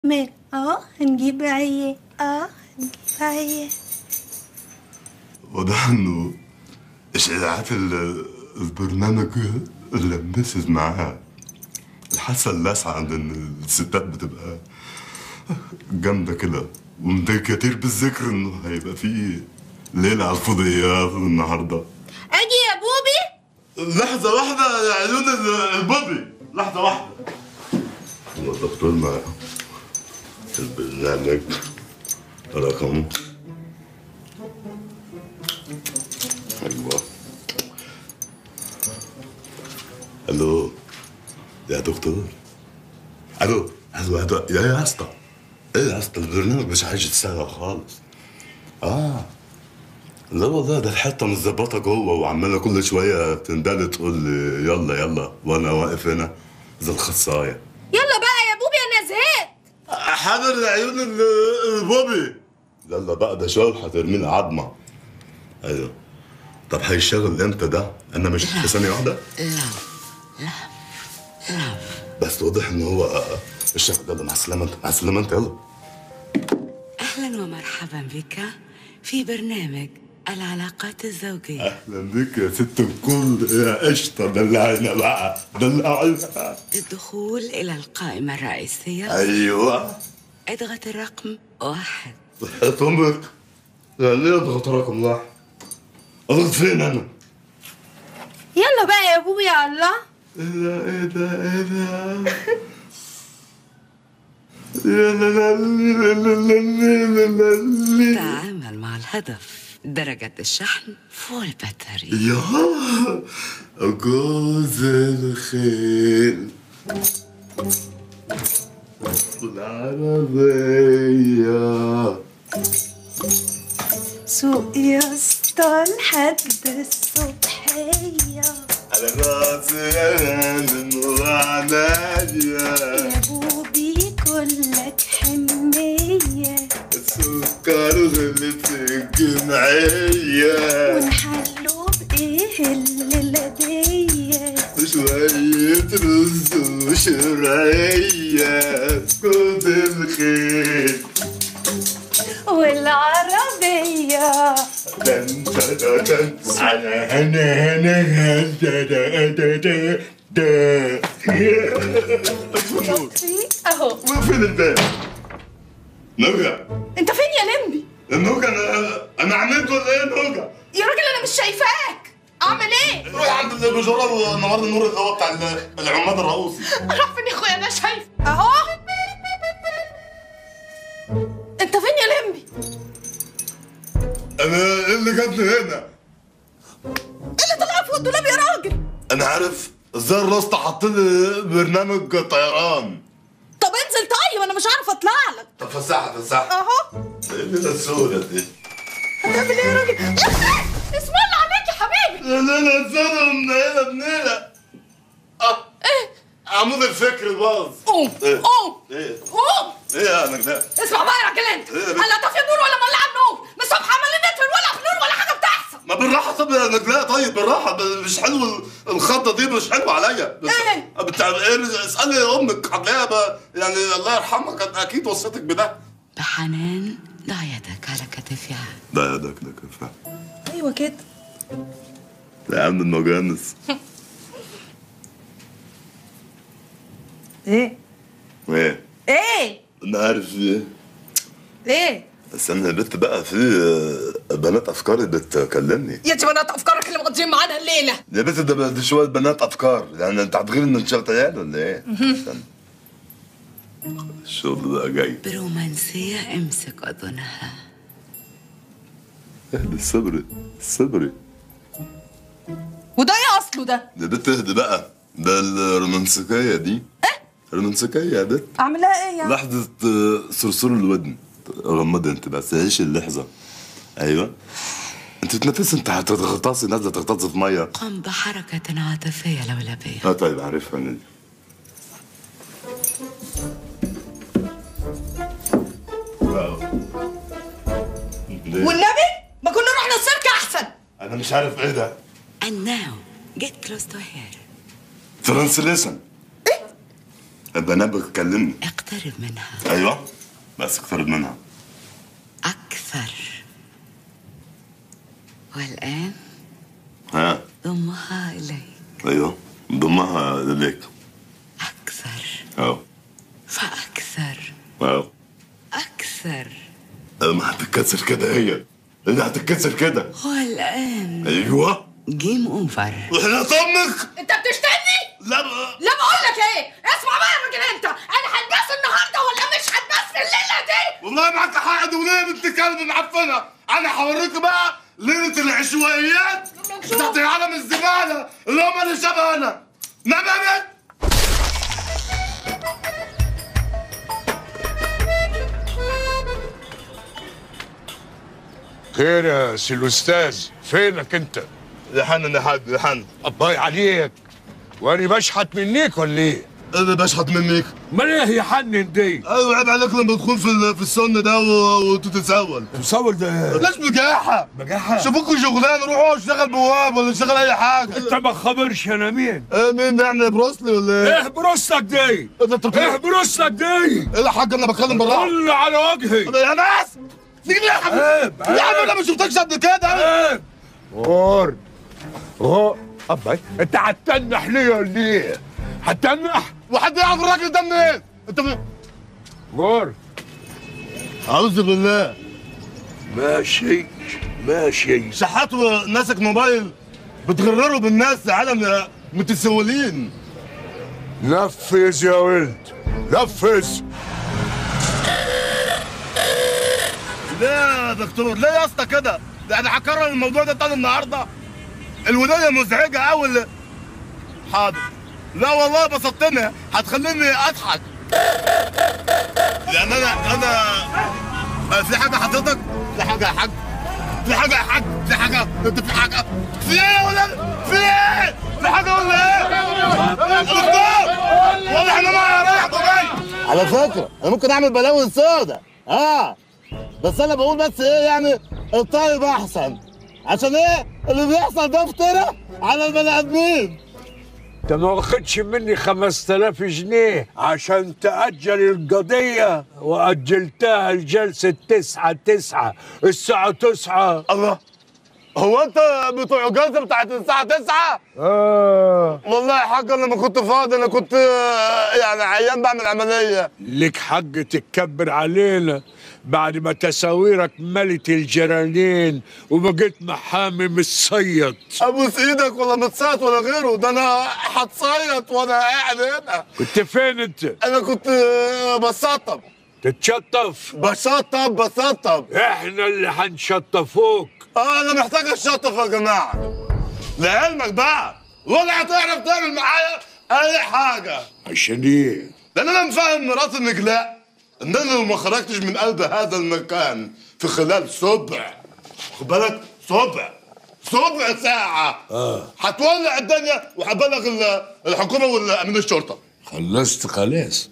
مال اه هنجيب عيه اه هنجيب عيه واضح انه اشاعات ال- البرنامج اللي مسز معاها الحاسه اللاسعه عند إن الستات بتبقى جامده كده وده كتير بالذكر انه هيبقى في ليله على الفضيات النهارده اجي يا بوبي لحظه واحده يا عيون ال- البوبي لحظه واحده هو الدكتور مع البرنامج رقمه ايوه الو يا دكتور الو الو الو يا يا اسطى ايه يا اسطى البرنامج مش عايز يشتغل خالص اه لا والله ده الحته متظبطه جوه وعماله كل شويه تندل تقول لي يلا يلا وانا واقف هنا زي الخصايه يلا بقى يا بوبي انا زهقت حاضر يا عيون ال- البوبي يلا بقى ده شويه هترميني عظمه ايوه طب هيشتغل امتى ده؟ انا مش في ثانيه واحده؟ لا بس واضح ان هو آه، آه، الشغل يلا مع السلامه انت مع السلامه انت يلا أهلا ومرحبا بك في برنامج العلاقات الزوجية اهلا بك يا ست الكل يا قشطه دلعينا بقى دلعينا للدخول إلى القائمة الرئيسية ايوه اضغط الرقم واحد صحة امك يعني ايه اضغط رقم واحد اضغط فين انا؟ يلا بقى يا بوبي يا الله ايه ده ايه ده ايه ده يا لا لا لا لا لا لا لا لا. تعامل مع الهدف درجة الشحن فول باتري يا جوز الخيل العربية سوق يا اسطى لحد الصبحية على راسي من وعنايا يا بوبي كلك حنية السكر غلي في الجمعية ونحلو بإيه الليلة دي شوية رز وشرعية كود الخير والعربية دن دن دن على هنا هنا هنا دا دا دا دا شوفي اهو ما فين الباب؟ نوجع انت فين يا لمبي النوجع انا انا عملت ولا ايه نوجع؟ يا راجل انا مش شايفاك اعمل ايه روح عند البجورة ونور النور اللي هو بتاع العماد الرؤوسي اروح فين يا اخويا انا شايف اهو انت فين يا لمبي انا إيه اللي جابني هنا ايه اللي طلع فوق الدولاب يا راجل انا عارف ازاي الراسطة حاطط لي برنامج طيران طب انزل طيب انا مش عارف اطلع لك طب فسحها فسحها اهو ايه اللي السودة دي؟ هتعمل ايه يا راجل اسم الله عليك يا حبيبي لا لا لا السودة منيلة بنيلة اه ايه عمود الفكر باظ قوم إيه؟ قوم ايه قوم ايه يا نجلاء اسمع بقى يا راجل انت إيه يا بنت؟ هلا طافي النور ولا مولع النور من الصبح عمالين نطفي ولا في نور ولا حاجه بتحصل ما بالراحة طب يا نجلاء طيب بالراحة ب- مش حلو ال- الخضة دي مش حلوة عليا بس- إيه؟ بتاع ايه اسألي امك هتلاقيها ب- يعني الله يرحمها كانت اكيد وصيتك بده بحنان ضع يدك على كتفها لا يدك ده كفاية ايوه كده يا عم المجانس ايه ايه ايه انا عارف ايه ايه بس انا البت بقى في آه، بنات افكاري بتكلمني يا بنات افكارك اللي مقضيين معانا الليله يا بنت ده دي شويه بنات افكار يعني انت هتغير ان انت عيال ولا ايه؟ استنى. الشغل بقى جاي برومانسية امسك أذنها اهدي الصبري الصبري وده ايه اصله ده يا بنت اهدي بقى ده الرومانسيكيه دي ايه؟ رومانسيكيه يا بنت اعملها ايه يعني لحظه آه، صرصور الودن غمضي انت بس عيش اللحظه ايوه انت بتنفسي انت هتغطاسي نازله تغطاسي في ميه قم بحركة عاطفية لولبية اه طيب عارفها انا دي واو. ليه؟ والنبي ما كنا رحنا السيرك احسن انا مش عارف ايه ده And now get close to her ترانسليشن بنبك كلمني اقترب منها ايوه بس اقترب منها أكثر والآن ها ضمها إليك ايوه ضمها ليك أكثر اهو فأكثر اهو أكثر ما هتتكسر كده هي اللي هتتكسر كده والآن ايوه جيم أوفر واحنا طمك انت بتشتمني لا لا بقول لك ايه اسمع بقى يا راجل انت انا هلبس النهارده ولا مش هلبس في الليله دي والله معك حق دي وليه بنت كلب معفنه انا هوريك بقى ليله العشوائيات بتاعت عالم الزباله اللي هم اللي شبهنا نبمت خير يا سي الاستاذ فينك انت لحن يا حاج لحن الله عليك وانا بشحت منيك ولا ايه اللي بشحت منك ما ايه يا حنن دي ايوه عيب عليك لما تكون في ال- في السن ده و- وتتسول مصور ده ليش بجاحة؟ بجاحة؟ شوفوكوا شغلانه روحوا اشتغل بواب ولا اشتغل اي حاجه انت ما خبرش انا مين ايه مين يعني بروسلي ولا ايه؟ ايه بروستك دي ايه ده انت ايه ايه بروستك دي يا حاج انا بتكلم بالراحه طل على وجهي يا ناس تيجي يا حبيبي عيب يا عم انا ما شفتكش قبل كده عيب غور غور أبي انت هتتنح ليه ولا ايه؟ هتتنح؟ وحد يعرف الراجل ده منين؟ انت ب... غور اعوذ بالله ماشي ماشي شحات وناسك موبايل بتغرروا بالناس عالم متسولين نفذ يا ولد نفذ ليه يا دكتور ليه يا اسطى كده ده انا هكرر الموضوع ده تاني النهارده الولايه مزعجه قوي حاضر لا والله بسطتني هتخليني اضحك لان انا انا آه، في حاجه حضرتك في حاجه يا حاج في حاجه يا حاج في حاجه انت في حاجه في ايه يا ولد في ايه في حاجه ولا ايه يا دكتور واضح ان انا رايح دبي على فكرة أنا ممكن أعمل بلاوي سودا آه بس أنا بقول بس إيه يعني الطيب أحسن عشان إيه اللي بيحصل ده افترى على البني آدمين انت ما واخدش مني 5000 جنيه عشان تأجل القضية وأجلتها لجلسة تسعة تسعة الساعة تسعة الله هو انت بتوع الجلسه بتاعت الساعه 9 آه والله يا حاج انا ما كنت فاضي انا كنت آه، يعني عيان بعمل عمليه لك حق تتكبر علينا بعد ما تساويرك ملت الجرانين وبقيت محامي متصيد ابوس ايدك ولا متصيط ولا غيره ده انا هتصيط وانا قاعد هنا كنت فين انت؟ انا كنت آه، بسطب تتشطف بسطب بسطب احنا اللي هنشطفوك اه انا محتاج اشطف يا جماعه لعلمك بقى ولا هتعرف تعمل معايا اي حاجه عشان ايه؟ لان انا مفهم مرات النجلاء ان انا لو ما خرجتش من قلب هذا المكان في خلال سبع خد بالك سبع سبع ساعة اه هتولع الدنيا وهبلغ ال- الحكومة والأمين الشرطة خلصت خلاص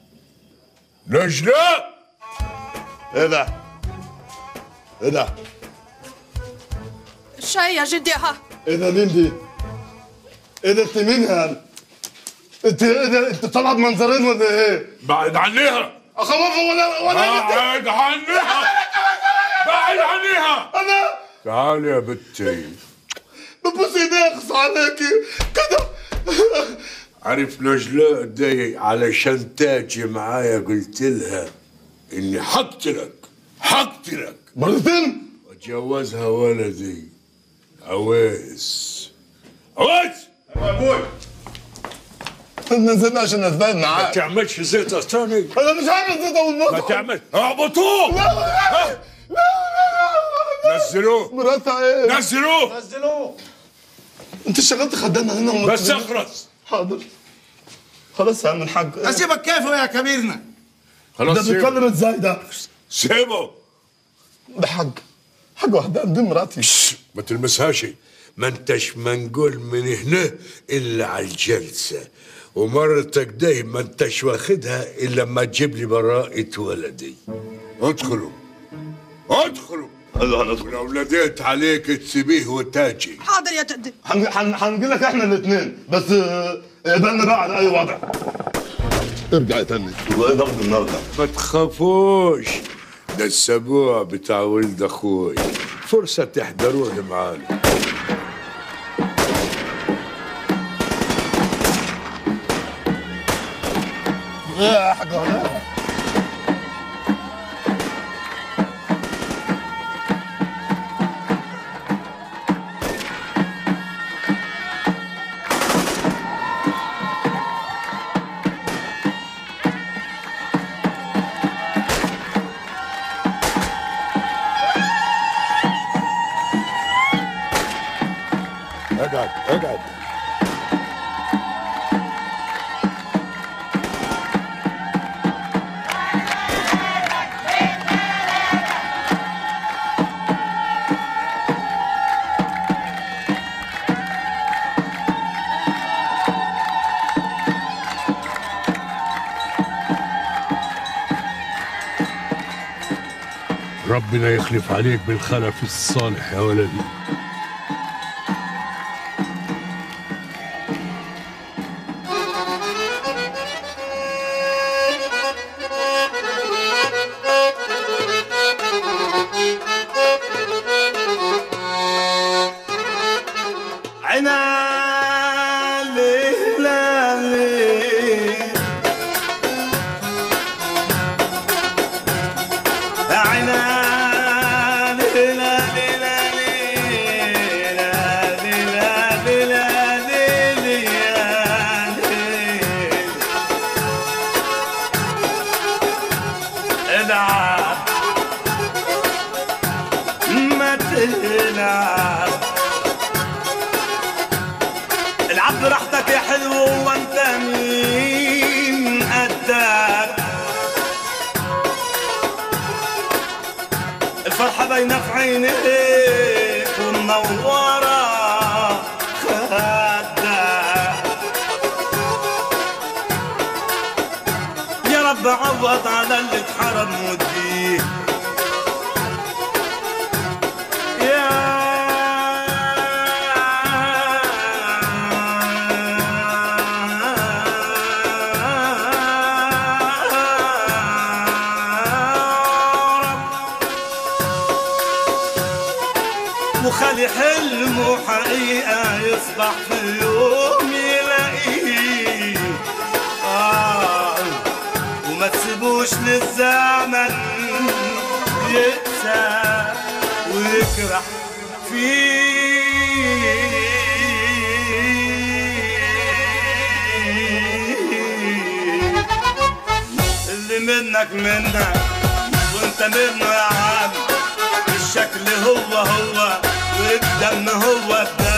نجلاء ايه ده؟ ايه ده؟ الشاي يا جدي ها ايه ده مين دي؟ ايه ده انت مين يعني؟ انت ايه ده انت طلعت منظرين ولا ايه؟ بعد عنيها اخوفها ولا ولا انت بعد عنيها بعد عنيها انا تعالي يا بنتي ببوس ايديك اخص عليكي كده عارف نجلاء دي علشان تاجي معايا قلت لها اني حقتلك حقتلك مرتين واتجوزها ولدي عويس عويس نزلنا عشان نتفاهم ما معاك تعملش زيت ثاني انا مش عارف ازاي اول ما تعمل اعبطوه لا لا لا نزلوه مراتها ايه؟ نزلوه انت اشتغلت خدامة هنا ولا بس اخرس حاضر خلاص يا عم الحاج اسيبك كيف يا كبيرنا ده خلاص سيبه بيتكلم ازاي ده؟ سيبه ده حاج حاج واحدة دي مراتي شش، ما تلمسهاش ما انتش منقول من هنا الا على الجلسه ومرتك دي ما انتش واخدها الا لما تجيب لي براءة ولدي ادخلوا ادخلوا ايوه هندخل ولو ناديت عليك تسيبيه وتاجي حاضر يا جدي هنجي لك احنا الاثنين بس آه، اقبلنا بقى على اي وضع ارجع تاني والله ضغط النهارده ما تخافوش ده السبوع بتاع ولد اخوي فرصة تحضروه معانا يا حاج هلا اقعد اقعد ربنا يخلف عليك بالخلف الصالح يا ولدي عنا ليلة عنا ليلة ليلة ليلة ليلة ليلة ليلة العب ما تلعب العب براحتك يا حلو وانت مين قدك الفرحة باينة في عينيك ومنورة خدك يا رب عوض على اللي اتحرم وديه وخلي حلمه حقيقة يصبح في يوم يلاقيه آه وما تسيبوش للزمن يقسى ويكره فيه اللي منك منك وانت منه يا عم الشكل هو هو والدم هو الدم